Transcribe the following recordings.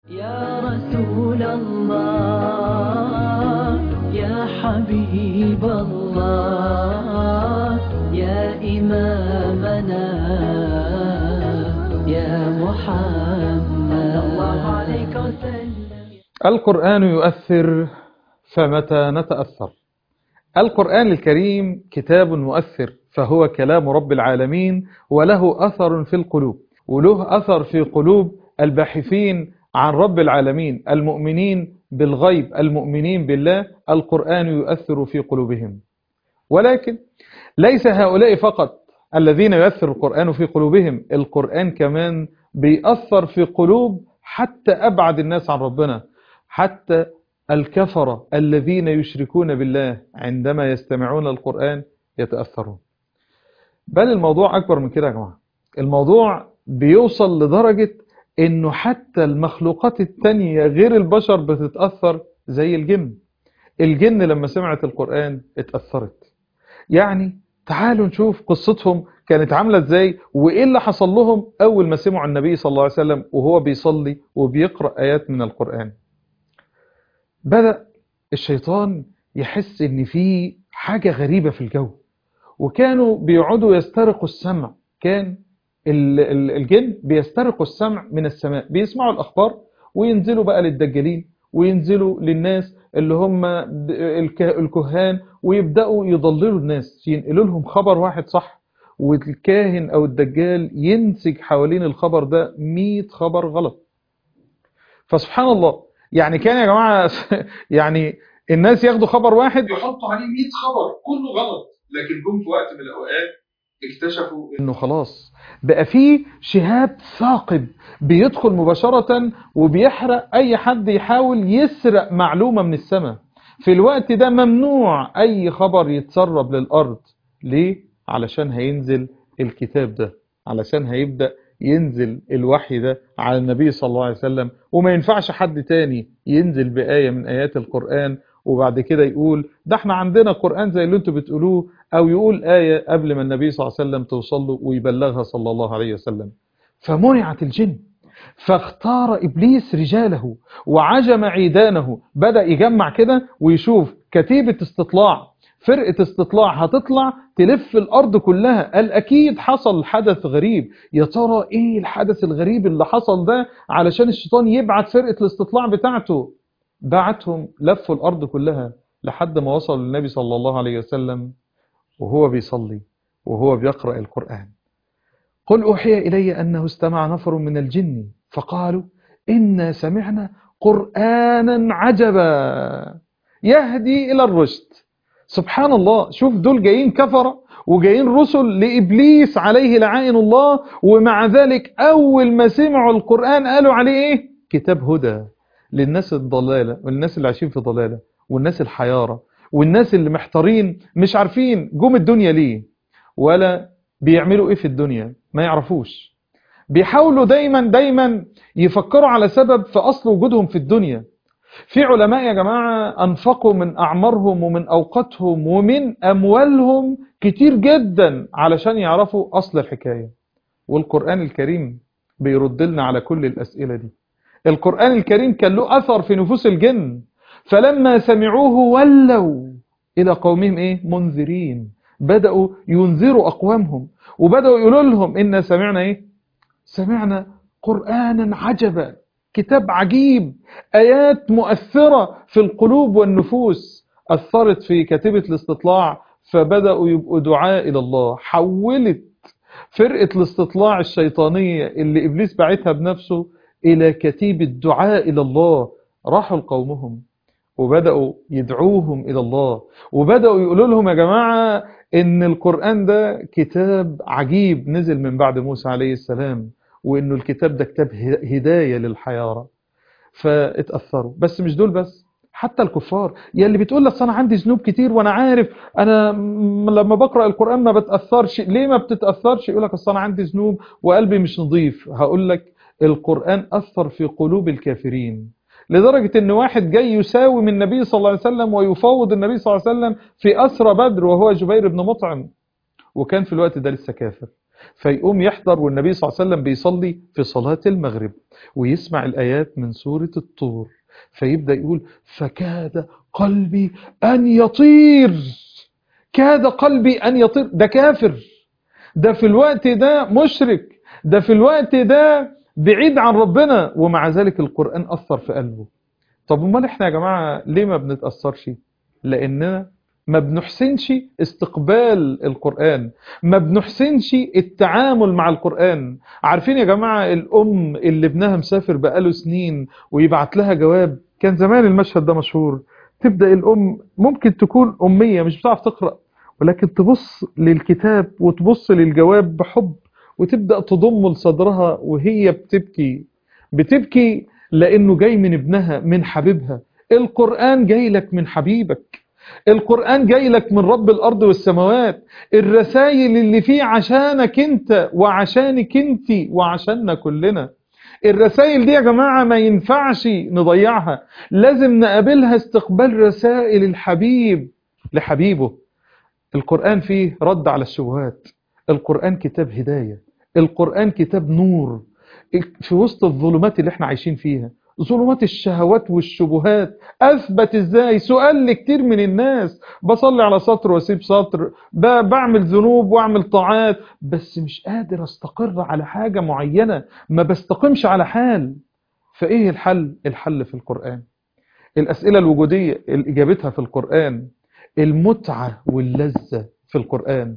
يا رسول الله يا حبيب الله يا إمامنا يا محمد الله عليك وسلم القرآن يؤثر فمتى نتأثر القرآن الكريم كتاب مؤثر فهو كلام رب العالمين وله أثر في القلوب وله أثر في قلوب الباحثين عن رب العالمين المؤمنين بالغيب المؤمنين بالله القرآن يؤثر في قلوبهم ولكن ليس هؤلاء فقط الذين يؤثر القرآن في قلوبهم القرآن كمان بيأثر في قلوب حتى أبعد الناس عن ربنا حتى الكفرة الذين يشركون بالله عندما يستمعون القرآن يتأثرون بل الموضوع أكبر من كده يا جماعة الموضوع بيوصل لدرجة انه حتى المخلوقات التانية غير البشر بتتأثر زي الجن الجن لما سمعت القرآن اتأثرت يعني تعالوا نشوف قصتهم كانت عاملة ازاي وايه اللي حصل لهم اول ما سمعوا النبي صلى الله عليه وسلم وهو بيصلي وبيقرأ ايات من القرآن بدأ الشيطان يحس ان في حاجة غريبة في الجو وكانوا بيقعدوا يسترقوا السمع كان الجن بيسترقوا السمع من السماء بيسمعوا الأخبار وينزلوا بقى للدجالين وينزلوا للناس اللي هم الكهان ويبدأوا يضللوا الناس ينقلوا لهم خبر واحد صح والكاهن أو الدجال ينسج حوالين الخبر ده 100 خبر غلط فسبحان الله يعني كان يا جماعة يعني الناس ياخدوا خبر واحد يحطوا عليه 100 خبر كله غلط لكن جم في وقت من الأوقات اكتشفوا انه خلاص بقى فيه شهاب ثاقب بيدخل مباشرة وبيحرق اي حد يحاول يسرق معلومة من السماء في الوقت ده ممنوع اي خبر يتسرب للارض ليه؟ علشان هينزل الكتاب ده علشان هيبدأ ينزل الوحي ده على النبي صلى الله عليه وسلم وما ينفعش حد تاني ينزل بآية من آيات القرآن وبعد كده يقول ده احنا عندنا قرآن زي اللي انتوا بتقولوه او يقول آية قبل ما النبي صلى الله عليه وسلم توصل له ويبلغها صلى الله عليه وسلم فمنعت الجن فاختار إبليس رجاله وعجم عيدانه بدأ يجمع كده ويشوف كتيبة استطلاع فرقة استطلاع هتطلع تلف الأرض كلها قال أكيد حصل حدث غريب يا ترى إيه الحدث الغريب اللي حصل ده علشان الشيطان يبعت فرقة الاستطلاع بتاعته بعتهم لفوا الأرض كلها لحد ما وصل للنبي صلى الله عليه وسلم وهو بيصلي وهو بيقرأ القرآن قل أوحي إلي أنه استمع نفر من الجن فقالوا إنا سمعنا قرآنا عجبا يهدي إلى الرشد سبحان الله شوف دول جايين كفرة وجايين رسل لإبليس عليه لعائن الله ومع ذلك أول ما سمعوا القرآن قالوا عليه إيه كتاب هدى للناس الضلالة والناس اللي عايشين في ضلالة والناس الحيارة والناس اللي محتارين مش عارفين جم الدنيا ليه ولا بيعملوا ايه في الدنيا ما يعرفوش بيحاولوا دايما دايما يفكروا على سبب في اصل وجودهم في الدنيا في علماء يا جماعة انفقوا من اعمارهم ومن اوقاتهم ومن اموالهم كتير جدا علشان يعرفوا اصل الحكاية والقرآن الكريم بيرد لنا على كل الاسئلة دي القرآن الكريم كان له اثر في نفوس الجن فلما سمعوه ولوا إلى قومهم إيه؟ منذرين بدأوا ينذروا أقوامهم وبدأوا يقولوا لهم إن سمعنا إيه؟ سمعنا قرآنا عجبا كتاب عجيب آيات مؤثرة في القلوب والنفوس أثرت في كتيبة الاستطلاع فبدأوا يبقوا دعاء إلى الله حولت فرقة الاستطلاع الشيطانية اللي إبليس بعتها بنفسه إلى كتيبة دعاء إلى الله راحوا لقومهم وبدأوا يدعوهم إلى الله وبدأوا يقولوا لهم يا جماعة إن القرآن ده كتاب عجيب نزل من بعد موسى عليه السلام وإنه الكتاب ده كتاب هداية للحيارة فاتأثروا بس مش دول بس حتى الكفار يا اللي بتقول لك أنا عندي ذنوب كتير وأنا عارف أنا لما بقرأ القرآن ما بتأثرش ليه ما بتتأثرش يقول لك أصل أنا عندي ذنوب وقلبي مش نظيف هقول لك القرآن أثر في قلوب الكافرين لدرجة ان واحد جاي يساوي من النبي صلى الله عليه وسلم ويفاوض النبي صلى الله عليه وسلم في أسرى بدر وهو جبير بن مطعم وكان في الوقت ده لسه كافر فيقوم يحضر والنبي صلى الله عليه وسلم بيصلي في صلاة المغرب ويسمع الآيات من سورة الطور فيبدأ يقول فكاد قلبي أن يطير كاد قلبي أن يطير ده كافر ده في الوقت ده مشرك ده في الوقت ده بعيد عن ربنا ومع ذلك القرآن أثر في قلبه طب امال احنا يا جماعة ليه ما بنتأثرش لأننا ما بنحسنش استقبال القرآن ما بنحسنش التعامل مع القرآن عارفين يا جماعة الأم اللي ابنها مسافر بقاله سنين ويبعت لها جواب كان زمان المشهد ده مشهور تبدأ الأم ممكن تكون أمية مش بتعرف تقرأ ولكن تبص للكتاب وتبص للجواب بحب وتبدأ تضم لصدرها وهي بتبكي بتبكي لأنه جاي من ابنها من حبيبها القرآن جاي لك من حبيبك القرآن جاي لك من رب الأرض والسماوات الرسائل اللي فيه عشانك انت وعشانك انت وعشاننا كلنا الرسائل دي يا جماعة ما ينفعش نضيعها لازم نقابلها استقبال رسائل الحبيب لحبيبه القرآن فيه رد على الشبهات القرآن كتاب هداية القرآن كتاب نور في وسط الظلمات اللي احنا عايشين فيها ظلمات الشهوات والشبهات أثبت إزاي سؤال لكتير من الناس بصلي على سطر واسيب سطر بعمل ذنوب واعمل طاعات بس مش قادر استقر على حاجة معينة ما بستقمش على حال فإيه الحل؟ الحل في القرآن الأسئلة الوجودية اللي إجابتها في القرآن المتعة واللذة في القرآن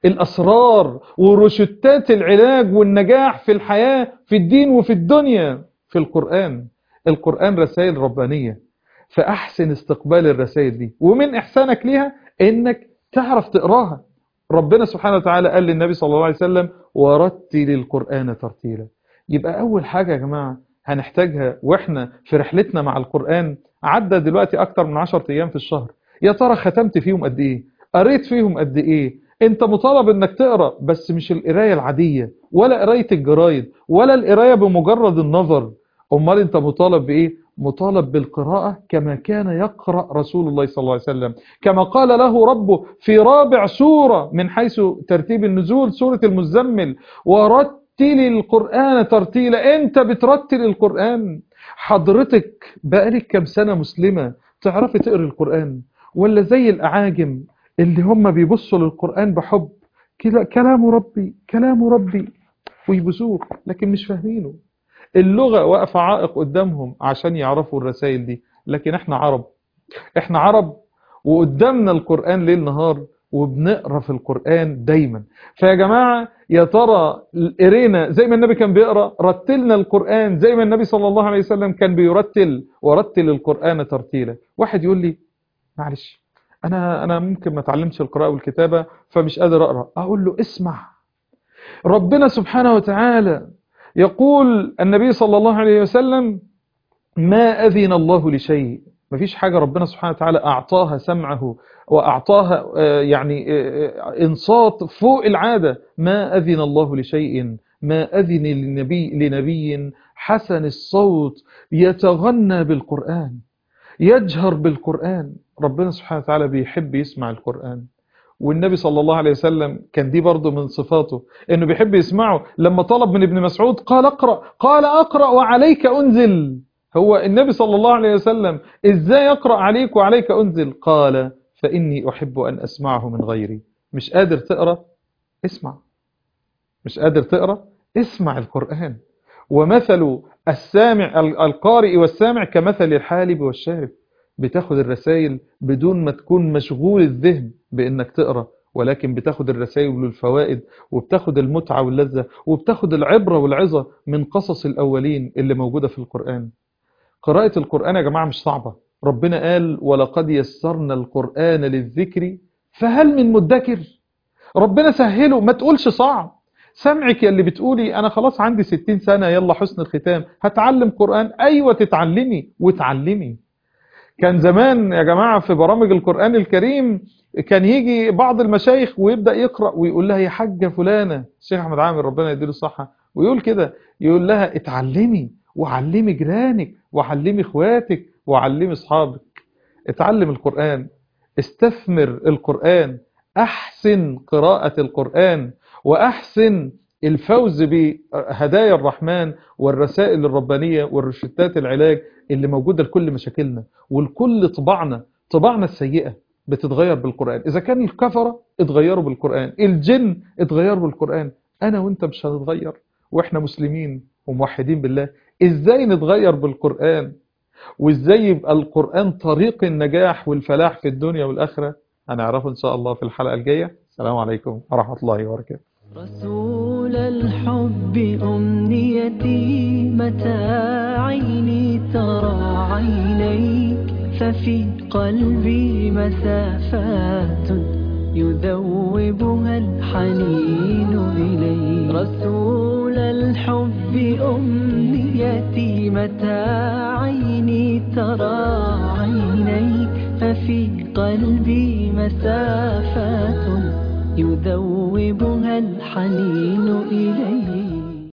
الأسرار وروشتات العلاج والنجاح في الحياة في الدين وفي الدنيا في القرآن القرآن رسائل ربانية فأحسن استقبال الرسائل دي ومن إحسانك ليها إنك تعرف تقراها ربنا سبحانه وتعالى قال للنبي صلى الله عليه وسلم ورتل القرآن ترتيلا يبقى أول حاجة يا جماعة هنحتاجها وإحنا في رحلتنا مع القرآن عدى دلوقتي أكتر من 10 أيام في الشهر يا ترى ختمت فيهم قد إيه قريت فيهم قد إيه انت مطالب انك تقرأ بس مش القراية العادية ولا قراية الجرايد ولا القراية بمجرد النظر امال انت مطالب بايه مطالب بالقراءة كما كان يقرأ رسول الله صلى الله عليه وسلم كما قال له ربه في رابع سورة من حيث ترتيب النزول سورة المزمل ورتل القرآن ترتيلا انت بترتل القرآن حضرتك بقالك كم سنة مسلمة تعرفي تقري القرآن ولا زي الأعاجم اللي هم بيبصوا للقرآن بحب كده كلام ربي كلام ربي ويبسوه لكن مش فاهمينه اللغة واقفة عائق قدامهم عشان يعرفوا الرسائل دي لكن احنا عرب احنا عرب وقدامنا القرآن ليل نهار وبنقرا في القرآن دايما فيا جماعة يا ترى قرينا زي ما النبي كان بيقرا رتلنا القرآن زي ما النبي صلى الله عليه وسلم كان بيرتل ورتل القرآن ترتيلا واحد يقول لي معلش انا انا ممكن ما اتعلمش القراءة والكتابة فمش قادر اقرا اقول له اسمع ربنا سبحانه وتعالى يقول النبي صلى الله عليه وسلم ما أذن الله لشيء مفيش حاجة ربنا سبحانه وتعالى أعطاها سمعه وأعطاها يعني إنصات فوق العادة ما أذن الله لشيء ما أذن لنبي, لنبي حسن الصوت يتغنى بالقرآن يجهر بالقرآن ربنا سبحانه وتعالى بيحب يسمع القرآن والنبي صلى الله عليه وسلم كان دي برضه من صفاته انه بيحب يسمعه لما طلب من ابن مسعود قال اقرأ قال اقرأ وعليك انزل هو النبي صلى الله عليه وسلم ازاي اقرأ عليك وعليك انزل قال فاني احب ان اسمعه من غيري مش قادر تقرأ اسمع مش قادر تقرأ اسمع القرآن ومثل السامع القارئ والسامع كمثل الحالب والشارب بتاخد الرسائل بدون ما تكون مشغول الذهن بانك تقرأ ولكن بتاخد الرسائل والفوائد وبتاخد المتعة واللذة وبتاخد العبرة والعظة من قصص الأولين اللي موجودة في القرآن قراءة القرآن يا جماعة مش صعبة ربنا قال ولقد يسرنا القرآن للذكر فهل من مدكر ربنا سهله ما تقولش صعب سمعك يا اللي بتقولي أنا خلاص عندي ستين سنة يلا حسن الختام هتعلم قرآن أيوة تتعلمي وتعلمي كان زمان يا جماعة في برامج القرآن الكريم كان يجي بعض المشايخ ويبدأ يقرأ ويقول لها يا حاجة فلانة الشيخ أحمد عامر ربنا يديله الصحة ويقول كده يقول لها اتعلمي وعلمي جيرانك وعلمي اخواتك وعلمي اصحابك اتعلم القرآن استثمر القرآن احسن قراءة القرآن وأحسن الفوز بهدايا الرحمن والرسائل الربانية والروشتات العلاج اللي موجودة لكل مشاكلنا ولكل طباعنا طباعنا السيئة بتتغير بالقرآن إذا كان الكفرة اتغيروا بالقرآن الجن اتغيروا بالقرآن أنا وإنت مش هنتغير وإحنا مسلمين وموحدين بالله إزاي نتغير بالقرآن وإزاي يبقى القرآن طريق النجاح والفلاح في الدنيا والآخرة هنعرفه إن شاء الله في الحلقة الجاية السلام عليكم ورحمة الله وبركاته رسول الحب أمنيتي متى عيني ترى عينيك ففي قلبي مسافات يذوبها الحنين إليك رسول الحب أمنيتي متى عيني ترى عينيك ففي قلبي مسافات يذوبها الحنين إليك